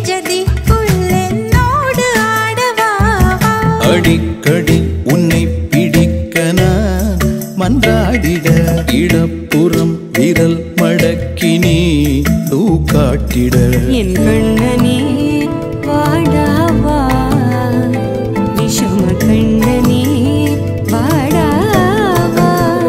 தைஜதிக்குள் என்னோடு ஆடவா அடிக்கடி உன்னை பிடிக்க நான் மன்றாடிட இடப்புறம் விரல் மடக்கி நீ காட்டிட என் கண்ணனே வாடாவா விஷம கண்ணனே வாடாவா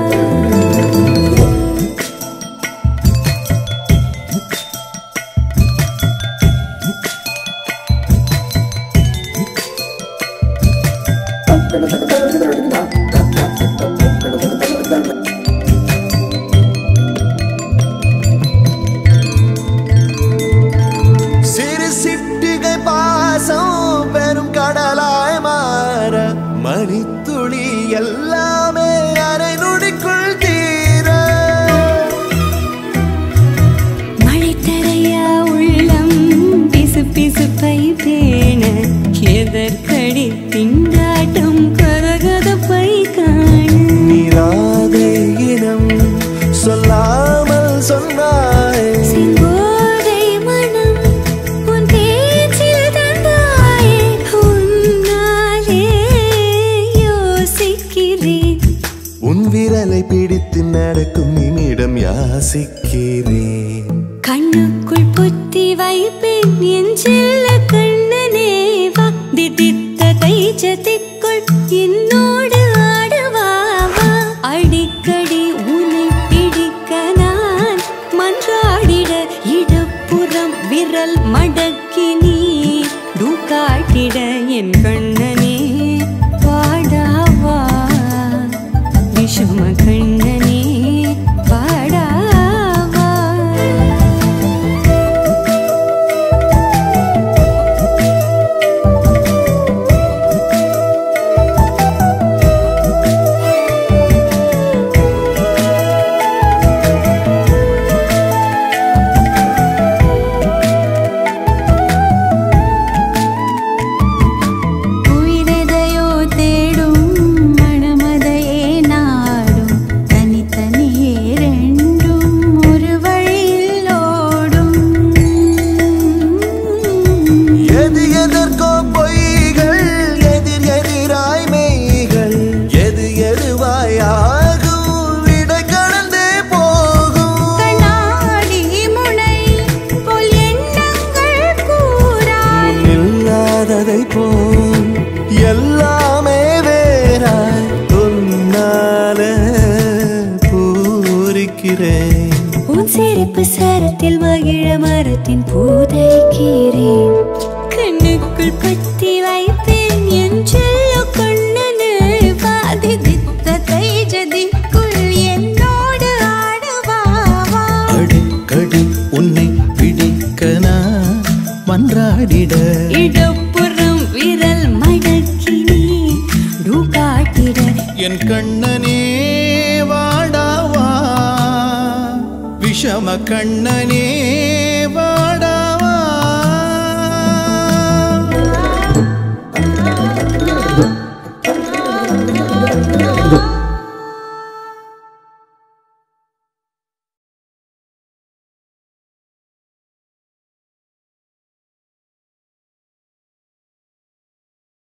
சிறு சிட்டிகை பாசம் பெரும் கடலாய் மாற மணித்துளி எல்லாமே அரை நொடிக்குள் தீர மழை தரையா உள்ளம் பிசு பிசுப்பை பேண எதற்கடி திண்டாட்டம் கரகதப்பை காண நீராதை இனம் சொல்லாமல் சொன்னாய் சிங்கோதை மனம் உன் பேச்சில் தந்தாயே உன்னாலே யோசிக்கிறேன் உன் விரலை பிடித்து நடக்கும் நிமிடம் யாசிக்கிறேன் கண்ணுக்குள் புத்தி வைப்பேன் என் செல்ல கண்ணனே வா திதித்த தைஜதிக்குள் என்னோடு ஆடவா வா. அடிக்கடி உன்னை பிடிக்க நான் மன்றாடிட இடப்புறம் விரல் மடக்கி நீ காட்டிட என் கண்ணனே வாடாவா விஷம கண்ணனே வாடாவா உயிரெதையோ தேடும் மனமதையே நாடும் தனித்தனியே ரெண்டும் ஒரு வழியில் ஓடும் எது எதற்கோ பொய்கள் எதிர் எதிராய் மெய்கள் எது எதுவாய் ஆகும் விடை கடந்தே போகும் கண்ணாடி முனை போல் எண்ணங்கள் கூறா இல்லாததை போல் எல்லாமே வேறாய் உன்னால பூரிக்கிறேன் உன் சிரிப்பு சரத்தில் மகிழ மரத்தின் பூதைக்கிறேன் கண்ணுக்குள் பத்தி வைப்பேன் என் செல்ல கண்ணனே பாதித்த தைஜதிக்குள் என்னோடு ஆடவாவா அடிக்கடி உன்னை பிடிக்க நான் மன்றாடிட இடப்புறம் விரல் மடக்கி நீ காட்டிட என் கண்ணனே வாடாவா விஷம கண்ணனே வாடாவா ஆ